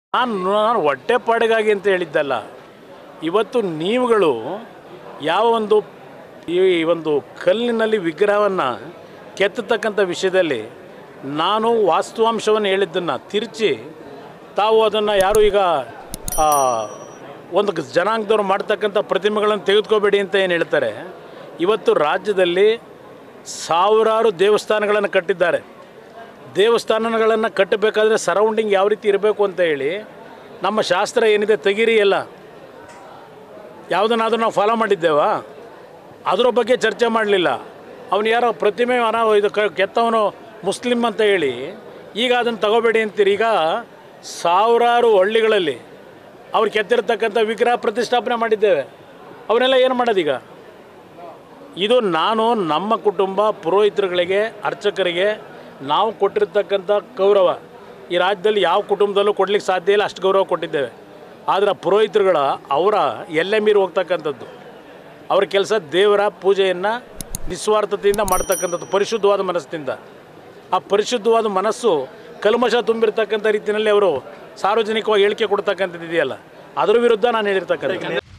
ನಾನು ನಾನು ಹೊಟ್ಟೆಪಾಡಿಗಾಗಿ ಅಂತ ಹೇಳಿದ್ದಲ್ಲ ಇವತ್ತು ನೀವುಗಳು ಯಾವ ಒಂದು ಈ ಒಂದು ಕಲ್ಲಿನಲ್ಲಿ ವಿಗ್ರಹವನ್ನು ಕೆತ್ತತಕ್ಕಂಥ ವಿಷಯದಲ್ಲಿ ನಾನು ವಾಸ್ತವಾಂಶವನ್ನು ಹೇಳಿದ್ದನ್ನು ತಿರುಚಿ ತಾವು ಅದನ್ನು ಯಾರು ಈಗ ಆ, ಒಂದು ಜನಾಂಗದವ್ರು ಮಾಡ್ತಕ್ಕಂಥ ಪ್ರತಿಮೆಗಳನ್ನು ತೆಗೆದುಕೋಬೇಡಿ ಅಂತ ಏನು ಹೇಳ್ತಾರೆ ಇವತ್ತು ರಾಜ್ಯದಲ್ಲಿ ಸಾವಿರಾರು ದೇವಸ್ಥಾನಗಳನ್ನು ಕಟ್ಟಿದ್ದಾರೆ ದೇವಸ್ಥಾನಗಳನ್ನು ಕಟ್ಟಬೇಕಾದ್ರೆ ಸರೌಂಡಿಂಗ್ ಯಾವ ರೀತಿ ಇರಬೇಕು ಅಂತ ಹೇಳಿ ನಮ್ಮ ಶಾಸ್ತ್ರ ಏನಿದೆ ತೆಗೀರಿ ಎಲ್ಲ ಯಾವುದನ್ನಾದ್ರೂ ನಾವು ಫಾಲೋ ಮಾಡಿದ್ದೇವಾ ಅದರ ಬಗ್ಗೆ ಚರ್ಚೆ ಮಾಡಲಿಲ್ಲ ಅವನು ಯಾರೋ ಪ್ರತಿಮೆ ಅನ ಇದು ಕ ಕೆತ್ತವನು ಮುಸ್ಲಿಮ್ ಅಂತ ಹೇಳಿ ಈಗ ಅದನ್ನು ತಗೋಬೇಡಿ ಅಂತೀರಿ ಈಗ ಸಾವಿರಾರು ಹಳ್ಳಿಗಳಲ್ಲಿ ಅವ್ರು ಕೆತ್ತಿರ್ತಕ್ಕಂಥ ವಿಗ್ರಹ ಪ್ರತಿಷ್ಠಾಪನೆ ಮಾಡಿದ್ದೇವೆ ಅವನ್ನೆಲ್ಲ ಏನು ಮಾಡೋದೀಗ ಇದು ನಾನು ನಮ್ಮ ಕುಟುಂಬ ಪುರೋಹಿತರುಗಳಿಗೆ ಅರ್ಚಕರಿಗೆ ನಾವು ಕೊಟ್ಟಿರ್ತಕ್ಕಂಥ ಗೌರವ ಈ ರಾಜ್ಯದಲ್ಲಿ ಯಾವ ಕುಟುಂಬದಲ್ಲೂ ಕೊಡ್ಲಿಕ್ಕೆ ಸಾಧ್ಯ ಇಲ್ಲ ಅಷ್ಟು ಗೌರವ ಕೊಟ್ಟಿದ್ದೇವೆ ಆದರೆ ಪುರೋಹಿತರುಗಳ ಅವರ ಎಲ್ಲೆ ಮೀರಿ ಹೋಗ್ತಕ್ಕಂಥದ್ದು ಅವ್ರ ಕೆಲಸ ದೇವರ ಪೂಜೆಯನ್ನು ನಿಸ್ವಾರ್ಥತೆಯಿಂದ ಮಾಡ್ತಕ್ಕಂಥದ್ದು ಪರಿಶುದ್ಧವಾದ ಮನಸ್ಸಿನಿಂದ ಆ ಪರಿಶುದ್ಧವಾದ ಮನಸ್ಸು ಕಲ್ಮಶ ತುಂಬಿರ್ತಕ್ಕಂಥ ರೀತಿಯಲ್ಲಿ ಅವರು ಸಾರ್ವಜನಿಕವಾಗಿ ಹೇಳಿಕೆ ಕೊಡ್ತಕ್ಕಂಥದ್ದು ಇದೆಯಲ್ಲ ಅದರ ವಿರುದ್ಧ ನಾನು ಹೇಳಿರ್ತಕ್ಕಂಥ